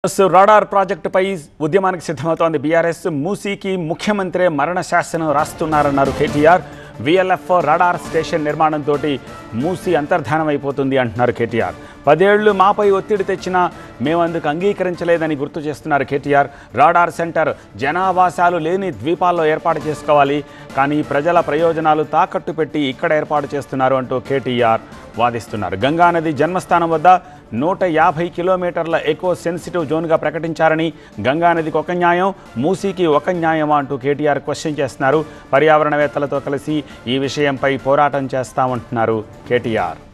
radar ప్రాజెక్టుపై ఉద్యమానికి సిద్ధమవుతోంది బీఆర్ఎస్ మూసీకి ముఖ్యమంత్రి మరణ శాసనం రాస్తున్నారన్నారు కేటీఆర్ విఎల్ఎఫ్ రాడార్ స్టేషన్ నిర్మాణంతో మూసీ అంతర్ధానం అయిపోతుంది అంటున్నారు కేటీఆర్ పదేళ్లు మాపై ఒత్తిడి తెచ్చినా మేము అందుకు అంగీకరించలేదని గుర్తు చేస్తున్నారు కేటీఆర్ రాడార్ సెంటర్ జనావాసాలు లేని ద్వీపాల్లో ఏర్పాటు చేసుకోవాలి కానీ ప్రజల ప్రయోజనాలు తాకట్టు పెట్టి ఇక్కడ ఏర్పాటు చేస్తున్నారు అంటూ కేటీఆర్ వాదిస్తున్నారు గంగానది జన్మస్థానం వద్ద నూట యాభై కిలోమీటర్ల ఎకో సెన్సిటివ్ జోన్గా ప్రకటించారని గంగానదికి ఒక న్యాయం మూసీకి ఒక న్యాయమా అంటూ కేటీఆర్ క్వశ్చన్ చేస్తున్నారు పర్యావరణవేత్తలతో కలిసి ఈ విషయంపై పోరాటం చేస్తామంటున్నారు కేటీఆర్